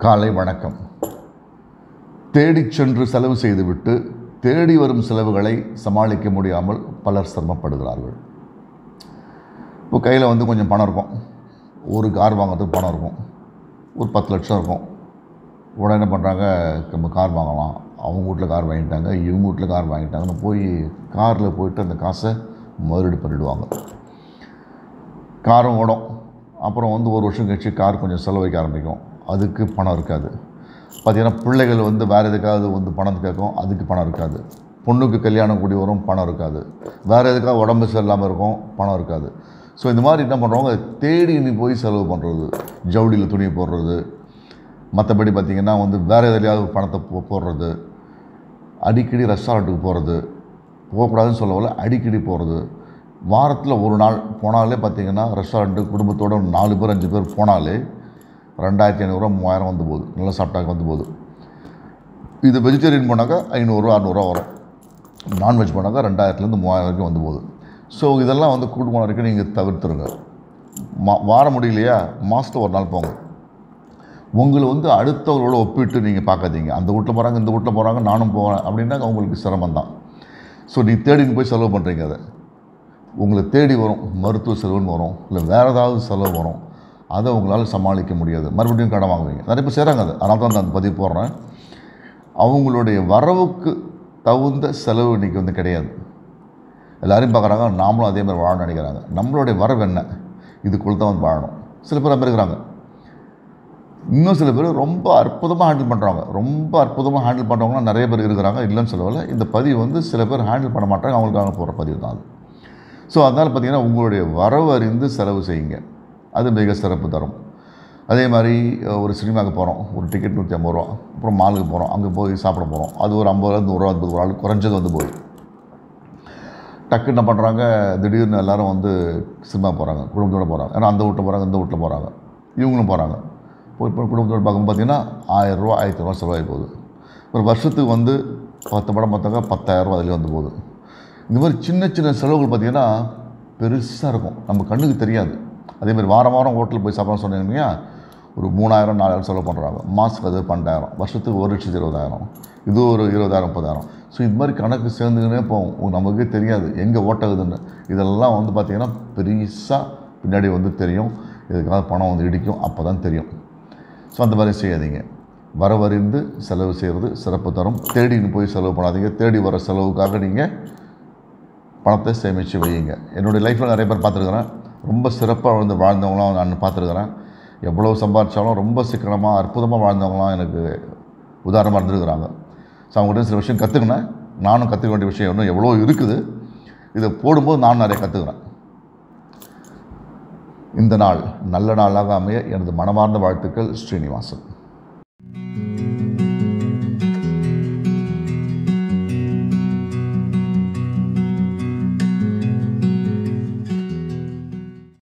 காலை வணக்கம் தேடிச் சென்று செலவு செய்துவிட்டு தேடி வரும் செலவுகளை சமாளிக்க முடியாமல் பலர் சிரமப்படுகிறார்கள் இப்போ கையில் வந்து கொஞ்சம் பணம் இருக்கும் ஒரு கார் வாங்குறதுக்கு பணம் இருக்கும் ஒரு பத்து லட்சம் இருக்கும் உடனே என்ன பண்ணுறாங்க நம்ம கார் வாங்கலாம் அவங்க வீட்டில் கார் வாங்கிட்டாங்க இவங்க வீட்டில் கார் வாங்கிட்டாங்கன்னு போய் காரில் போயிட்டு அந்த காசை முதலீடு பண்ணிடுவாங்க காரும் ஓடும் அப்புறம் வந்து ஒரு வருஷம் கழிச்சு கார் கொஞ்சம் செலவழிக்க ஆரம்பிக்கும் அதுக்கு பணம் இருக்காது பார்த்திங்கன்னா பிள்ளைகள் வந்து வேறு எதுக்காவது வந்து பணம் கேட்கும் அதுக்கு பணம் இருக்காது பொண்ணுக்கு கல்யாணம் கூடி வரும் பணம் இருக்காது வேறு எதுக்காக உடம்பு சரியில்லாமல் இருக்கும் பணம் இருக்காது ஸோ இந்த மாதிரி என்ன பண்ணுறவங்க தேடி நீ போய் செலவு பண்ணுறது ஜவுளியில் துணி போடுறது மற்றபடி பார்த்திங்கன்னா வந்து வேறு எதுலையாவது பணத்தை போ போடுறது அடிக்கடி ரெஸ்டாரண்ட்டுக்கு போகிறது போகக்கூடாதுன்னு சொல்லவில்ல அடிக்கடி போகிறது வாரத்தில் ஒரு நாள் போனாலே பார்த்தீங்கன்னா ரெஸ்டாரண்ட்டு குடும்பத்தோட நாலு பேர் அஞ்சு பேர் போனாலே ரெண்டாயிரத்தி ஐநூறுரூவா மூவாயிரம் வந்து போகுது நல்லா சாப்பிட்டாக்க வந்து போகுது இது வெஜிடேரியன் போனாக்கா ஐநூறுரூவா அறநூறுவா வரும் நான்வெஜ் போனாக்கா ரெண்டாயிரத்துலேருந்து மூவாயிரம் வரைக்கும் வந்து போகுது ஸோ இதெல்லாம் வந்து குடும்பம் வரைக்கும் நீங்கள் தவிர்த்துருங்க மா வார முடியலையா மாதத்தில் ஒரு நாள் போங்க உங்களை வந்து அடுத்தவர்களோட ஒப்பிட்டு நீங்கள் பார்க்காதீங்க அந்த வீட்டில் போகிறாங்க இந்த வீட்டில் போகிறாங்க நானும் போகிறேன் அப்படின்னா உங்களுக்கு சிரமம் தான் ஸோ நீ தேடின்னு போய் செலவு பண்ணுறீங்க அதை உங்களை தேடி வரும் மருத்துவ செலவுன்னு வரும் இல்லை வேறு ஏதாவது செலவு வரும் அதை உங்களால் சமாளிக்க முடியாது மறுபடியும் கடன் வாங்குவீங்க நிறைய பேர் செய்கிறாங்க அது அதனால தான் நான் அந்த பதிவு போடுறேன் அவங்களுடைய வரவுக்கு தகுந்த செலவு இன்றைக்கி வந்து கிடையாது எல்லாரையும் பார்க்குறாங்க நாமளும் அதே மாதிரி வாழணும்னு நினைக்கிறாங்க நம்மளுடைய வரவு என்ன இதுக்குள்ள தான் வந்து வாழணும் சில பேர் அப்படி இருக்கிறாங்க இன்னும் சில பேர் ரொம்ப அற்புதமாக ஹேண்டில் பண்ணுறாங்க ரொம்ப அற்புதமாக ஹேண்டில் பண்ணுறவங்களாம் நிறைய பேர் இருக்கிறாங்க இல்லைன்னு சொல்லவில்லை இந்த பதிவு வந்து சில பேர் ஹேண்டில் பண்ண மாட்டாங்க அவங்களுக்காக போகிற பதிவு தான் அது ஸோ அதனால் பார்த்திங்கன்னா உங்களுடைய வரவு அறிந்து செலவு செய்யுங்க அது மிக சிறப்பு தரும் அதே மாதிரி அஹ், ஒரு சினிமாவுக்கு போகிறோம் ஒரு டிக்கெட் நூற்றி ஐம்பது ரூபா அப்புறம் மாலுக்கு போகிறோம் அங்கே போய் சாப்பிட போகிறோம் அது ஒரு ஐம்பது ரூபா நூறுரூவா ஐம்பது ரூபா குறைஞ்சது வந்து போகுது டக்கு என்ன பண்ணுறாங்க திடீர்னு எல்லாரும் வந்து சினிமா போகிறாங்க குடும்பத்தோடு போகிறாங்க ஏன்னா அந்த வீட்டில் போகிறாங்க இந்த வீட்டில் போகிறாங்க இவங்களும் போகிறாங்க போய் போய் குடும்பத்தோடு பார்க்கும் பார்த்தீங்கன்னா ஆயிரரூவா ஆயிரத்தி ரூபா செலவாகி போகுது ஒரு வருஷத்துக்கு வந்து பத்து படம் பார்த்தாங்க பத்தாயிரரூவா அதிலே வந்து போகுது இந்த மாதிரி சின்ன சின்ன செலவுகள் பார்த்திங்கன்னா பெருசாக இருக்கும் நம்ம கண்ணுக்கு தெரியாது அதே மாதிரி வாரம் வாரம் ஹோட்டலில் போய் சாப்பிட சொன்னீங்கன்னா ஒரு மூணாயிரம் நாலாயிரம் செலவு பண்ணுறாங்க மாதத்துக்கு அது பன்னெண்டாயிரம் வருஷத்துக்கு ஒரு லட்சத்து இருபதாயிரம் இது ஒரு இருபதாயிரம் முப்பதாயிரம் ஸோ இது மாதிரி கணக்கு சேர்ந்துக்கினே போகும் நமக்கே தெரியாது எங்கே ஓட்டகுதுன்னு இதெல்லாம் வந்து பார்த்திங்கன்னா பெருசாக பின்னாடி வந்து தெரியும் இதுக்காக பணம் வந்து இடிக்கும் அப்போ தான் தெரியும் ஸோ அந்த மாதிரி செய்யாதீங்க வரவறிந்து செலவு செய்கிறது சிறப்பு தரும் தேடின்னு போய் செலவு பண்ணாதீங்க தேடி வர செலவுக்காக நீங்கள் பணத்தை சேமித்து வையுங்க என்னுடைய லைஃப்பில் நிறைய பேர் பார்த்துருக்குறேன் ரொம்ப சிறப்பாக வந்து வாழ்ந்தவங்களாம் நான் பார்த்துருக்குறேன் எவ்வளோ சம்பாதிச்சாலும் ரொம்ப சிக்கனமாக அற்புதமாக வாழ்ந்தவங்களாம் எனக்கு உதாரணமாக இருந்திருக்கிறாங்க ஸோ அவங்ககிட்ட சில விஷயம் கற்றுக்கினேன் நானும் கற்றுக்க வேண்டிய விஷயம் இன்னும் எவ்வளோ இருக்குது இதை போடும்போது நானும் நிறைய கற்றுக்குறேன் இந்த நாள் நல்ல நாளாக அமைய எனது மனமார்ந்த வாழ்த்துக்கள் ஸ்ரீனிவாசன்